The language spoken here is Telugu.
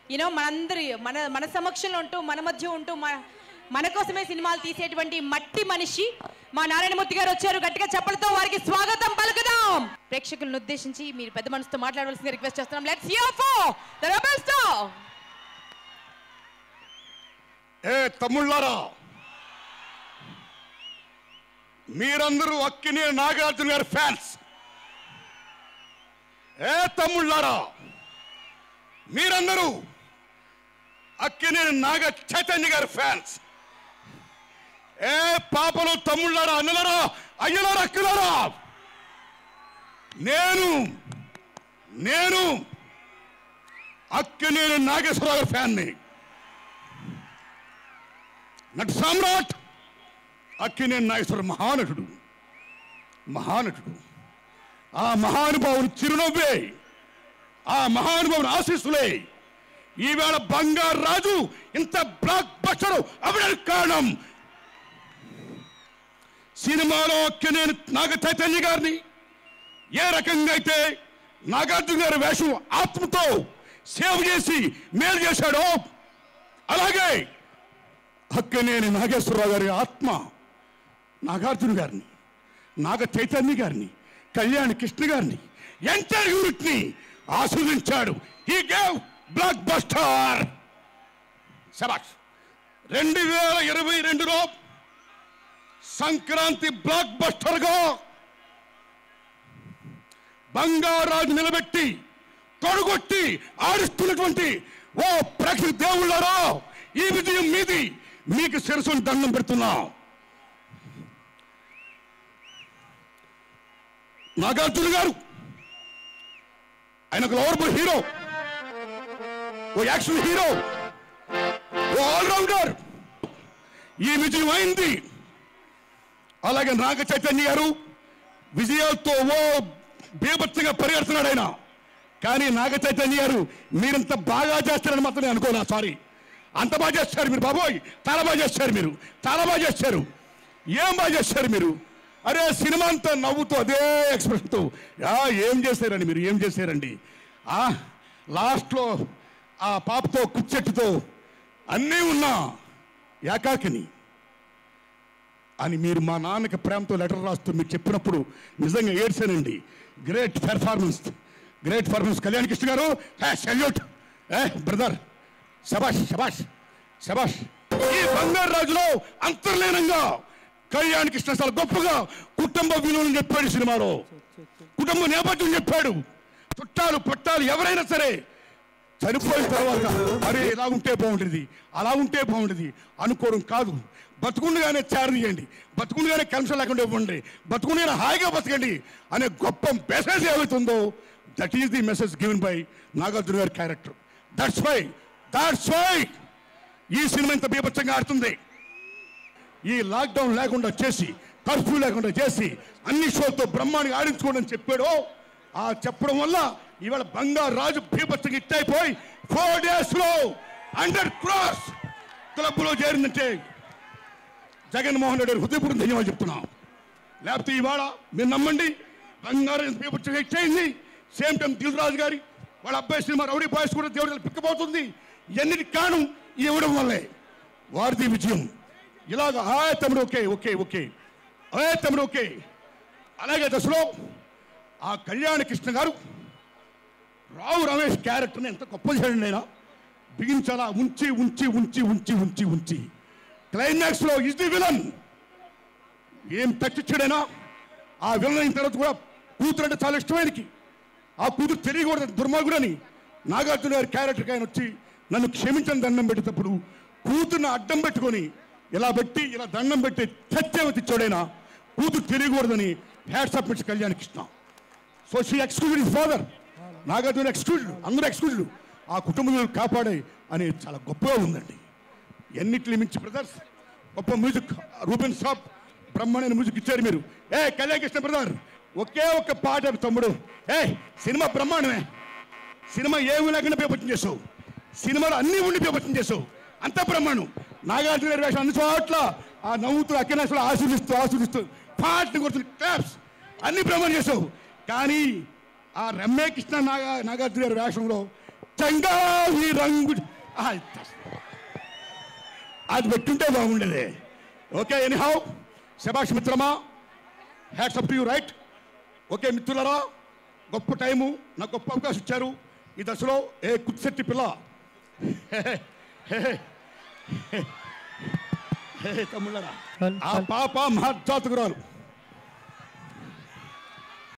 యూనో మనందరి మన మన సమక్షంలో ఉంటూ మన మధ్య ఉంటూ మన మన కోసమే సినిమాలు తీసేటువంటి మట్టి మనిషి మా నారాయణమూర్తి గారు వచ్చారు గట్టిగా చెప్పలతో వారికి స్వాగతం పలుకుదాం ప్రేక్షకులను ఉద్దేశించి మీరు పెద్ద మనసుతో మాట్లాడవలసింది రిక్వెస్ట్ చేస్తున్నాం let's hear for the rebel star ఏ తమ్ముళ్ళారా మీరందరూ అక్కినే నాగార్జున గారి ఫ్యాన్స్ ఏ తమ్ముళ్ళారా మీరందరూ అక్కినే నాగ చైతన్య గారి ఫ్యాన్స్ ఏ పాపలు తమ్ముళ్ళారా అన్నలారా అయ్యలారా అక్కలారా నేను నేను అక్కినేని నాగేశ్వరరావు గారి ఫ్యాన్ని నట సామ్రాట్ అక్కినేని నాగేశ్వర మహానటుడు మహానటుడు ఆ మహానుభావుని చిరునవ్వే ఆ మహానుభావుని ఆశీస్సులే ఈవేళ బంగారు రాజు ఇంత బ్లాక్ బస్టర్ అవడానికి కారణం సినిమాలో అక్కినేని నాగ చైతన్య గారిని ఏ రకంగా అయితే నాగార్జున గారి వేషం ఆత్మతో సేవ్ చేసి మేలు చేశాడో అలాగే అక్కనేని నాగేశ్వరరావు గారి ఆత్మ నాగార్జున గారిని నాగ చైతన్య గారిని కళ్యాణ్ కృష్ణ గారిని ఎంటైర్ యూనిట్ ని ఆస్వాదించాడు ఈ గేవ్ బ్లాక్ బస్టర్ శబాష్ రెండు వేల ఇరవై రెండులో సంక్రాంతి బ్లాక్ బస్టర్ గా బంగారాజు నిలబెట్టి తొడగొట్టి ఆడిస్తున్నటువంటి ఓ ప్రేక్షక దేవుళ్ళారా ఈ విజయం మీది మీకు శిరసుని దండం పెడుతున్నాం నాగార్జున గారు ఆయన ఒక లవర్బుల్ హీరో ఓ యాక్షన్ హీరో ఓ ఆల్రౌండర్ ఈ విజయం అయింది అలాగే నాగ చైతన్య గారు విజయాలతో ఓ బీభత్సంగా పరిగెడుతున్నాడు ఆయన కానీ నాగ చైతన్య గారు మీరింత బాగా చేస్తారని మాత్రం నేను అనుకోనా సారీ అంత బాగా చేస్తారు మీరు బాబోయ్ చాలా బాగా చేస్తారు మీరు చాలా బాగా చేస్తారు ఏం బాగా చేస్తారు మీరు అరే సినిమా అంతా నవ్వుతూ అదే ఎక్స్ప్రెషన్తో ఆ ఏం చేశారండి మీరు ఏం చేశారండి ఆ లాస్ట్లో ఆ పాపతో కుచ్చెట్టుతో అన్నీ ఉన్నా ఏకాకిని అని మీరు మా నాన్నకి ప్రేమతో లెటర్ రాస్తూ మీరు చెప్పినప్పుడు నిజంగా ఏడ్చానండి great performance great performance Kalyan Krishna గారు సెల్యూట్ ఏ బ్రదర్ శబాష్ శబాష్ శబాష్ ఈ బంగారు రాజులో అంతర్లీనంగా కళ్యాణ్ కృష్ణ చాలా గొప్పగా కుటుంబ విలువలు చెప్పాడు ఈ సినిమాలో కుటుంబ నేపథ్యం చెప్పాడు చుట్టాలు పట్టాలు ఎవరైనా సరే చనిపోయిన తర్వాత అరే ఇలా ఉంటే బాగుంటుంది అలా ఉంటే బాగుంటుంది అనుకోవడం కాదు బతుకుండగానే చేరదీయండి బతుకుండగానే కలుషం లేకుండా ఇవ్వండి బతుకుండగానే హాయిగా బతకండి అనే గొప్ప మెసేజ్ ఏమవుతుందో that is the message given by Nagarjuna గారి character that's why that's why ఈ సినిమా ఇంత బీభత్సంగా ఆడుతుంది ఈ లాక్డౌన్ లేకుండా చేసి కర్ఫ్యూ లేకుండా చేసి అన్ని షోలతో బ్రహ్మాండంగా ఆడించుకోండి అని చెప్పాడో ఆ చెప్పడం వల్ల ఇవాళ బంగారు రాజు బీభత్సంగా ఇట్టయిపోయి ఫోర్ డేస్ లో హండ్రెడ్ క్రాస్ క్లబ్ లో చేరిందంటే జగన్మోహన్ రెడ్డి గారి హృదయపూర్వక ధన్యవాదాలు చెప్తున్నాం లేకపోతే ఇవాళ మీరు నమ్మండి బంగారం బీభత్సంగా ఇచ్చేయింది సేమ్ టైం దిల్ రాజు గారి వాళ్ళ అబ్బాయి సినిమా రౌడీ బాయ్స్ కూడా దేవుడు పిక్కపోతుంది ఎన్నిటి కారణం ఈ ఇవ్వడం వల్లే వారిది విజయం ఇలాగ ఆ తమ్ముడు ఓకే ఓకే ఓకే అదే తమ్ముడు ఓకే అలాగే దశలో ఆ కళ్యాణ కృష్ణ గారు రావు రమేష్ క్యారెక్టర్ని ఎంత గొప్ప చేయండి నేను బిగించాలా ఉంచి ఉంచి ఉంచి ఉంచి ఉంచి ఉంచి క్లైమాక్స్లో ఇస్ ది విలన్ ఏం తచ్చిచ్చాడైనా ఆ విలన్ అయిన తర్వాత కూడా కూతురు అంటే చాలా ఇష్టమైనకి ఆ కూతురు తెలియకూడదు దుర్మార్గుడని నాగార్జున గారి క్యారెక్టర్కి ఆయన వచ్చి నన్ను క్షమించని దండం పెట్టేటప్పుడు కూతుర్ని అడ్డం పెట్టుకొని ఇలా పెట్టి ఇలా దండం పెట్టి చచ్చేవతి ఇచ్చాడైనా కూతురు తెలియకూడదని hats up miss Kalyan Krishna so she excluded his father Nagarjuna excluded అందరూ ఎక్స్క్లూజెడ్ ఆ కుటుంబం కాపాడే అని చాలా గొప్పగా ఉందండి ఎన్నిటిని మించి బ్రదర్స్ గొప్ప మ్యూజిక్ రూబెన్ షాప్ బ్రహ్మాండమైన మ్యూజిక్ ఇచ్చారు మీరు ఏ కళ్యాణ్ కృష్ణ బ్రదర్ ఒకే ఒక్క పాట తమ్ముడు ఏ సినిమా బ్రహ్మాండమే సినిమా ఏమి లేకుండా పేపచ్చం చేసావు సినిమాలో అన్ని ఉండి పేపచ్చం చేసావు అంత బ్రహ్మాండం నాగార్జున గారి వేషం అన్ని చోట్ల ఆ నవ్వుతూ అక్కనేశ్వరం ఆశీర్దిస్తూ ఆశీర్దిస్తూ పాటలు కొడుతూ క్లాప్స్ అన్ని బ్రహ్మాండం చేసావు కానీ ఆ రమ్య కృష్ణ నాగా నాగార్జున గారి వేషంలో చంగావి రంగు ఆ, అది పెట్టుంటే బాగుండేది ఓకే ఎనీహౌ శభాష్ మిత్రమా hats up to you right okay మిత్రులరా గొప్ప టైము నాకు గొప్ప అవకాశం ఇచ్చారు ఈ దశలో ఏ కుత్సెట్టి పిల్ల హే, హే, హే, హే, హే, తమ్ముళ్ళరా ఆ పాప మహర్జాతకురాలు